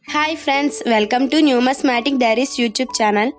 hi friends welcome to numismatic diaries YouTube channel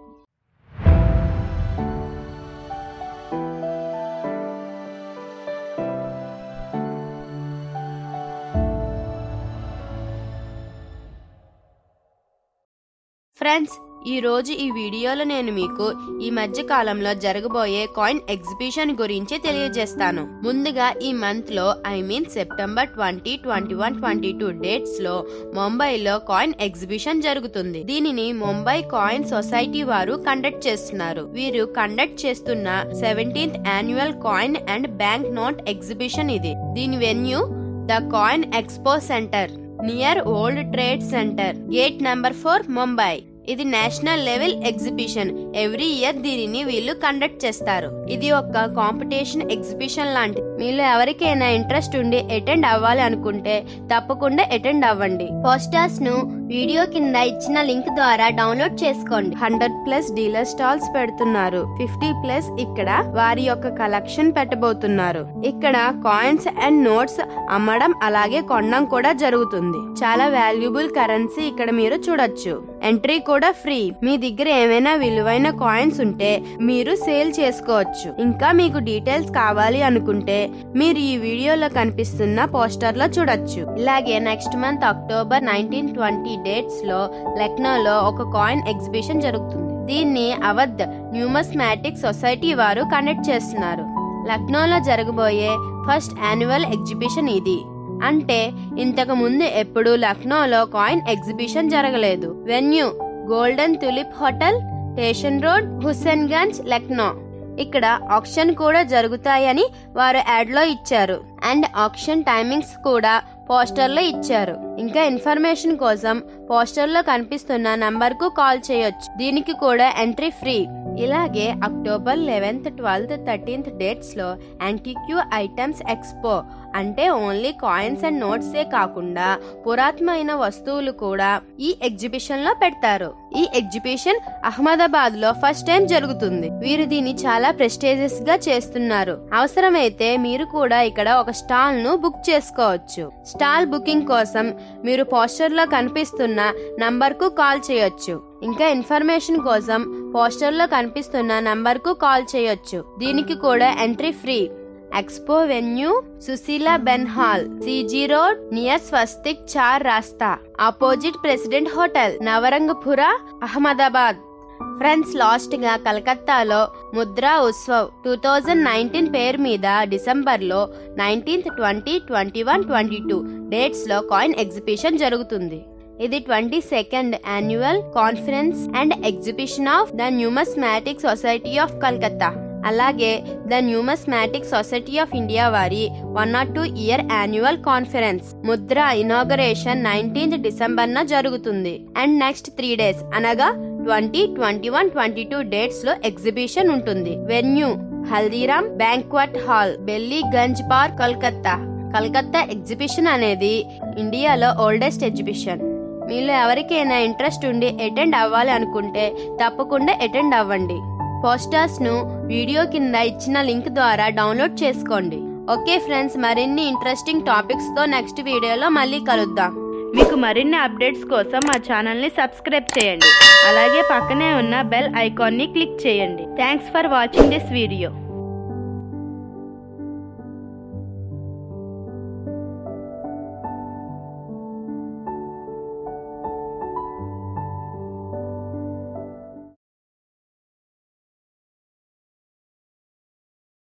friends ఈ రోజు ఈ వీడియోలో నేను మీకు ఈ మధ్య కాలంలో జరగబోయే కాయిన్ ఎగ్జిబిషన్ గురించి తెలియజేస్తాను ముందుగా ఈ మంత్ లో I mean September twenty twenty one twenty two dates లో ముంబైలో కాయిన్ ఎగ్జిబిషన్ జరుగుతుంది దీనిని ముంబై కాయిన్ సొసైటీ వారు కండక్ట్ చేస్తున్నారు వీరు కండక్ట్ చేస్తున్న seventeenth annual coin and bank note exhibition ఇది దీని venue the coin expo centre near old trade centre gate number four Mumbai ఇది national level exhibition every year దీనిని వీళ్ళు కండక్ట్ చేస్తారు ఇది ఒక కాంపిటీషన్ ఎగ్జిబిషన్ లాంటిది మీలో ఎవరికైనా ఇంట్రెస్ట్ ఉండి అటెండ్ అవ్వాలి అనుకుంటే తప్పకుండా అటెండ్ అవ్వండి పోస్టర్స్ ను వీడియో కింద ఇచ్చిన లింక్ ద్వారా డౌన్లోడ్ చేసుకోండి హండ్రెడ్ ప్లస్ డీలర్ స్టాల్స్ పెడుతున్నారు ఫిఫ్టీ ప్లస్ ఇక్కడ వారి యొక్క కలెక్షన్ పెట్టబోతున్నారు ఇక్కడ కాయిన్స్ అండ్ నోట్స్ అమ్మడం అలాగే కొనడం కూడా జరుగుతుంది చాలా వాల్యుబుల్ కరెన్సీ ఇక్కడ మీరు చూడొచ్చు ఎంట్రీ కూడా ఫ్రీ మీ దగ్గర ఏమైనా విలువైన కాయిన్స్ ఉంటే మీరు సేల్ చేసుకోవచ్చు ఇంకా మీకు డీటెయిల్స్ కావాలి అనుకుంటే మీరు ఈ వీడియోలో కనిపిస్తున్న పోస్టర్ లో చూడొచ్చు ఇలాగే next month October nineteen twenty dates లో లక్నోలో ఒక కాయిన్ ఎగ్జిబిషన్ జరుగుతుంది దీన్ని అవధ్ న్యూమస్మాటిక్ సొసైటీ వారు కండక్ట్ చేస్తున్నారు లక్నోలో జరగబోయే ఫస్ట్ యాన్యువల్ ఎగ్జిబిషన్ ఇది అంటే ఇంతకు ముందు ఎప్పుడు లక్నోలో కాయిన్ ఎగ్జిబిషన్ జరగలేదు venue golden tulip hotel station road Hussain Ganj Lucknow ఇక్కడ ఆక్షన్ కూడా జరుగుతాయని వారు యాడ్ లో ఇచ్చారు అండ్ ఆక్షన్ టైమింగ్స్ కూడా పోస్టర్ లో ఇచ్చారు ఇంకా ఇన్ఫర్మేషన్ కోసం పోస్టర్ లో కనిపిస్తున్న నంబర్ కు కాల్ చేయొచ్చు దీనికి కూడా ఎంట్రీ ఫ్రీ ఇలాగే October eleventh twelfth thirteenth dates లో యాంటిక్యూ ఐటమ్స్ ఎక్స్పో అంటే ఓన్లీ కాయిన్స్ అండ్ నోట్స్ ఏ కాకుండా పురాతనమైన వస్తువులు కూడా ఈ ఎగ్జిబిషన్ లో పెడతారు ఈ ఎగ్జిబిషన్ అహ్మదాబాద్ లో ఫస్ట్ టైం జరుగుతుంది వీరు దీన్ని చాలా ప్రెస్టేజియస్ గా చేస్తున్నారు అవసరమైతే మీరు కూడా ఇక్కడ ఒక స్టాల్ ను బుక్ చేసుకోవచ్చు స్టాల్ బుకింగ్ కోసం మీరు పోస్టర్ లో కనిపిస్తున్న నంబర్ కు కాల్ చేయొచ్చు ఇంకా ఇన్ఫర్మేషన్ కోసం పోస్టర్ లో కనిపిస్తున్న నంబర్ కు కాల్ చేయొచ్చు దీనికి కూడా entry free expo venue Sushila Ben hall CG road near Swastik Char Rasta opposite president hotel Navrangpura Ahmedabad friends last గా కలకత్తాలో Mudra Utsav two thousand nineteen పేరు మీద డిసెంబర్ లో nineteenth twenty twenty one twenty two dates లో కాయిన్ ఎగ్జిబిషన్ జరుగుతుంది ఇది twenty second annual conference and exhibition of the numismatic society of Calcutta అలాగే the numismatic society of India వారి one nought two year annual conference Mudra inauguration nineteenth December న జరుగుతుంది and next three days అనగా twenty twenty one twenty two dates లో exhibition ఉంటుంది venue Haldiram banquet hall Ballygunge park Calcutta Calcutta exhibition అనేది ఇండియాలో oldest exhibition మీలో ఎవరికైనా ఇంట్రెస్ట్ ఉండి అటెండ్ అవ్వాలి అనుకుంటే తప్పకుండా అటెండ్ అవ్వండి పోస్టర్స్ ను వీడియో కింద ఇచ్చిన లింక్ ద్వారా డౌన్లోడ్ చేసుకోండి ఓకే ఫ్రెండ్స్ మరిన్ని ఇంట్రెస్టింగ్ టాపిక్స్ తో నెక్స్ట్ వీడియోలో మళ్ళీ కలుద్దాం మీకు మరిన్ని అప్డేట్స్ కోసం మా ఛానల్ ని సబ్స్క్రైబ్ చేయండి అలాగే పక్కనే ఉన్న బెల్ ఐకాన్ ని క్లిక్ చేయండి thanks for watching this video